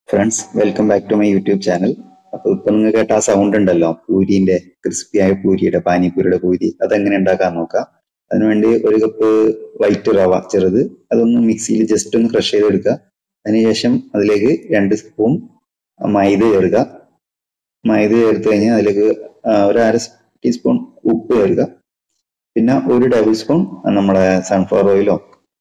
friends welcome back to my YouTube channel അപ്പൊ ഇപ്പൊ നിങ്ങൾ കേട്ട ആ സൗണ്ട് ഉണ്ടല്ലോ പൂരിന്റെ ക്രിസ്പി ആയ പൂരിയുടെ പാനിപ്പൂരിയുടെ പൂരി അതെങ്ങനെ ഉണ്ടാക്കാൻ നോക്കാം അതിനുവേണ്ടി ഒരു കപ്പ് വൈറ്റ് റവ ചെറുത് അതൊന്ന് മിക്സിയിൽ ജസ്റ്റ് ഒന്ന് ക്രഷ് ചെയ്തെടുക്കുക അതിനുശേഷം അതിലേക്ക് രണ്ട് സ്പൂൺ മൈദ ചേർക്കുക മൈദ ചേർത്ത് കഴിഞ്ഞാൽ അതിലേക്ക് ആ, ഒരു അര ടീസ്പൂൺ ഉപ്പ് ചേർക്കുക പിന്നെ ഒരു ടേബിൾ സ്പൂൺ നമ്മുടെ സൺഫ്ലവർ ഓയിലോ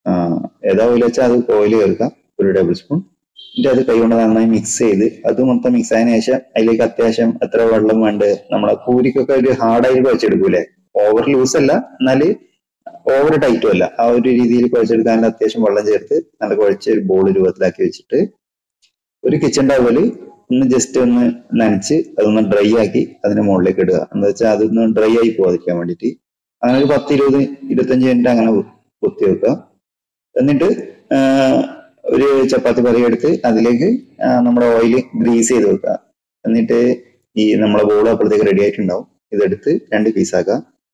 ഏതാ ഓയിൽ വെച്ചാൽ അത് ഓയിൽ ചേർക്കുക ഒരു ടേബിൾ സ്പൂൺ എന്നിട്ട് അത് കൈകൊണ്ട് നന്നായി മിക്സ് ചെയ്ത് അത് മൊത്തം മിക്സ് ആയതിനു ശേഷം അതിലേക്ക് അത്യാവശ്യം എത്ര വെള്ളം വേണ്ട നമ്മളെ പൂരിക്കൊക്കെ ഒരു ഹാർഡായി കുഴച്ചെടുക്കൂലേ ഓവർ ലൂസ് അല്ല എന്നാൽ ഓവർ ടൈറ്റും അല്ല ആ ഒരു രീതിയിൽ കുഴച്ചെടുക്കാൻ അത്യാവശ്യം വെള്ളം ചേർത്ത് നല്ല കുഴച്ച് ഒരു ബോൾ രൂപത്തിലാക്കി വെച്ചിട്ട് ഒരു കിച്ചൺ ടവല് ഒന്ന് ജസ്റ്റ് ഒന്ന് നനച്ച് അതൊന്ന് ഡ്രൈ ആക്കി അതിന്റെ മുകളിലേക്ക് ഇടുക എന്താ വെച്ചാൽ അതൊന്ന് ഡ്രൈ ആയി പോകാതിരിക്കാൻ വേണ്ടിയിട്ട് അങ്ങനെ ഒരു പത്ത് ഇരുപത് ഇരുപത്തഞ്ച് മിനിറ്റ് അങ്ങനെ കുത്തി വെക്കുക എന്നിട്ട് ആ, ഒരു ചപ്പാത്തി പറി എടുത്ത് അതിലേക്ക് ആ, നമ്മുടെ ഓയിൽ ഗ്രീസ് ചെയ്ത് വെക്കുക എന്നിട്ട് ഈ നമ്മളെ ബോൾ അപ്പോഴത്തേക്ക് റെഡി ആയിട്ടുണ്ടാവും ഇതെടുത്ത് രണ്ട് പീസാക്കുക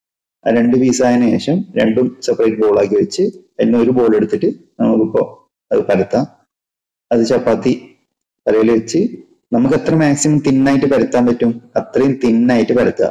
ആ രണ്ട് പീസ് ആയതിനു ശേഷം രണ്ടും സെപ്പറേറ്റ് ബോളാക്കി വെച്ച് അതിന് ഒരു ബോൾ എടുത്തിട്ട് നമുക്കിപ്പോ അത് പരത്താം അത് ചപ്പാത്തി തലയിൽ വെച്ച് നമുക്ക് എത്ര മാക്സിമം തിന്നായിട്ട് പരത്താൻ പറ്റും അത്രയും തിന്നായിട്ട് പരത്തുക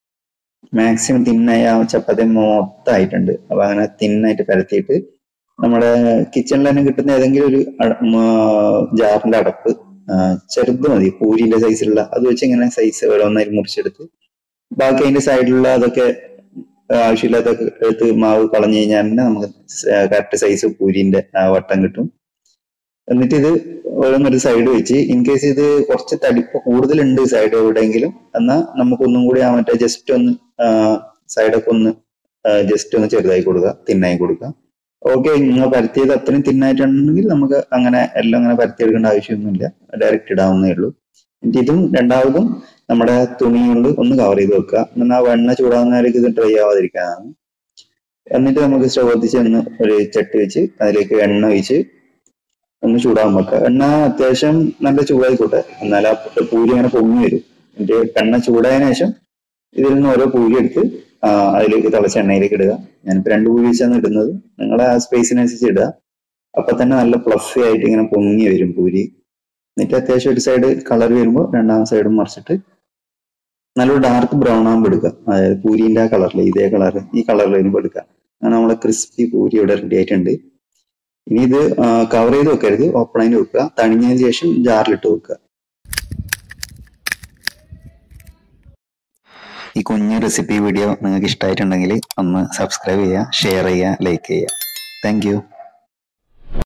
മാക്സിമം തിന്നായി ആ ചപ്പാത്തി മൊത്തമായിട്ടുണ്ട് അപ്പൊ അങ്ങനെ തിന്നായിട്ട് പരത്തിയിട്ട് നമ്മുടെ കിച്ചണിൽ തന്നെ കിട്ടുന്ന ഏതെങ്കിലും ഒരു അട- ഉം, ആ, ജാറിന്റെ അടപ്പ് ആ, ചെറുത് മതി പൂരിന്റെ സൈസിലുള്ള അത് വെച്ച് ഇങ്ങനെ സൈസ് ഓരോന്നായി മുറിച്ചെടുത്ത് ബാക്കി അതിന്റെ സൈഡിലുള്ള അതൊക്കെ ആ, ആവശ്യമില്ലാത്തൊക്കെ എടുത്ത് മാവ് കളഞ്ഞു കഴിഞ്ഞാൽ തന്നെ നമുക്ക് കറക്റ്റ് സൈസ് പൂരിന്റെ ആ വട്ടം കിട്ടും എന്നിട്ട് ഇത് ഓരോന്നൊരു സൈഡ് വെച്ച് ഇൻ കേസ് ഇത് കുറച്ച് തടിപ്പ് കൂടുതലുണ്ട് സൈഡ് എവിടെയെങ്കിലും എന്നാൽ നമുക്കൊന്നും കൂടി ആ മറ്റേ ജസ്റ്റ് ഒന്ന് സൈഡൊക്കെ ഒന്ന് ജസ്റ്റ് ഒന്ന് ചെറുതായി കൊടുക്കുക തിന്നായി കൊടുക്കുക ഓക്കെ നിങ്ങൾ പരത്തിയത് അത്രയും തിന്നായിട്ടുണ്ടെങ്കിൽ നമുക്ക് അങ്ങനെ എല്ലാം അങ്ങനെ പരത്തിയെടുക്കേണ്ട ആവശ്യമൊന്നുമില്ല ഡയറക്റ്റ് ഇടാവുന്നേ ഉള്ളൂ എന്നിട്ട് ഇതും രണ്ടാമതും നമ്മുടെ തുണി കൊണ്ട് ഒന്ന് കവർ ചെയ്ത് വെക്കുക എന്നാൽ ആ വെണ്ണ ചൂടാകുന്നവരേക്ക് ഇത് ഡ്രൈ ആവാതിരിക്കാനാണ് എന്നിട്ട് നമുക്ക് സ്റ്റവ് കത്തിച്ച് ഒന്ന് ഒരു ചട്ടി വെച്ച് അതിലേക്ക് എണ്ണ ഒഴിച്ച് ഒന്ന് ചൂടാകാൻ വെക്കുക എണ്ണ അത്യാവശ്യം നല്ല ചൂടായിക്കോട്ടെ എന്നാൽ ആ പൂരി അങ്ങനെ പൊങ്ങി വരും എന്നിട്ട് എണ്ണ ചൂടായതിനു ശേഷം ഇതിൽ നിന്ന് ഓരോ പൂരി എടുത്ത് ആ, അതിലേക്ക് തിളച്ച എണ്ണയിലേക്ക് ഇടുക ഞാനിപ്പോ രണ്ട് പൂരി വെച്ചാണ് ഇടുന്നത് നിങ്ങളെ ആ സ്പേസിനനുസരിച്ച് ഇടുക അപ്പൊ തന്നെ നല്ല ഫ്ലഫി ആയിട്ട് ഇങ്ങനെ പൊങ്ങി വരും പൂരി എന്നിട്ട് അത്യാവശ്യം ഒരു സൈഡ് കളർ വരുമ്പോൾ രണ്ടാമത്തെ സൈഡും മറിച്ചിട്ട് നല്ലൊരു ഡാർക്ക് ബ്രൗൺ ആകുമ്പോൾ എടുക്കുക അതായത് പൂരിന്റെ ആ കളറിൽ ഇതേ കളർ ഈ കളറിൽ വരുമ്പോൾ എടുക്കുക അങ്ങനെ നമ്മളെ ക്രിസ്പി പൂരി ഇവിടെ റെഡി ആയിട്ടുണ്ട് ഇനി ഇത് കവർ ചെയ്ത് വെക്കരുത് ഓപ്പൺ ആയിട്ട് വെക്കുക തണിഞ്ഞതിന് ശേഷം ജാറിലിട്ട് വെക്കുക ഈ കുഞ്ഞു റെസിപ്പി വീഡിയോ നിങ്ങൾക്ക് ഇഷ്ടമായിട്ടുണ്ടെങ്കിൽ ഒന്ന് സബ്സ്ക്രൈബ് ചെയ്യുക ഷെയർ ചെയ്യുക ലൈക്ക് ചെയ്യുക താങ്ക്